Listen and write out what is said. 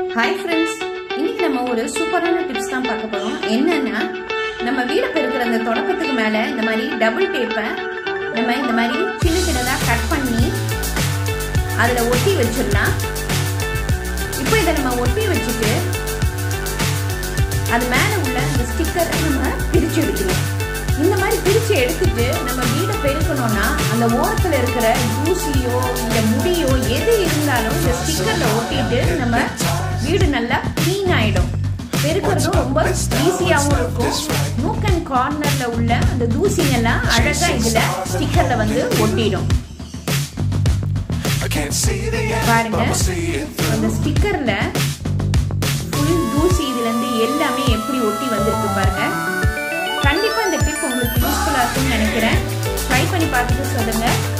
hi friends இன்னைக்கு நம்ம ஒரு சூப்பரான டிப்ஸ் தான் பார்க்க போறோம் என்னன்னா நம்ம வீடு பெருக்கிற அந்த தொடக்கத்துக்கு மேல இந்த மாதிரி டபுள் டேப்பை நம்ம இந்த மாதிரி சின்ன சின்னதாக கட் பண்ணி அதில் ஒட்டி வச்சிடலாம் இப்போ இதை நம்ம ஒட்டி வச்சுட்டு அது மேலே உள்ள அந்த ஸ்டிக்கரை நம்ம பிரித்து எடுக்கணும் இந்த மாதிரி பிரித்து எடுத்துட்டு நம்ம வீடை பெருக்கணும்னா அந்த ஓரத்தில் இருக்கிற தூசியோ இல்லை முடியோ எது இருந்தாலும் இந்த ஸ்டிக்கரில் ஒட்டிட்டு நம்ம வீடு நல்லா க்ளீன் ஆகிடும் பெருக்கிறதும் ரொம்ப ஈஸியாகவும் இருக்கும் நூக் அண்ட் கார்னரில் உள்ள அந்த தூசிங்கெல்லாம் அழகாக இதில் ஸ்டிக்கரில் வந்து ஒட்டிடும் பாருங்க அந்த ஸ்டிக்கரில் ஃபுல் தூசி இதுலேருந்து எல்லாமே எப்படி ஒட்டி வந்திருக்கு பாருங்க கண்டிப்பாக இந்த டிப் உங்களுக்கு யூஸ்ஃபுல்லாக இருக்கும்னு நினைக்கிறேன் ட்ரை பண்ணி பார்த்துட்டு சொல்லுங்கள்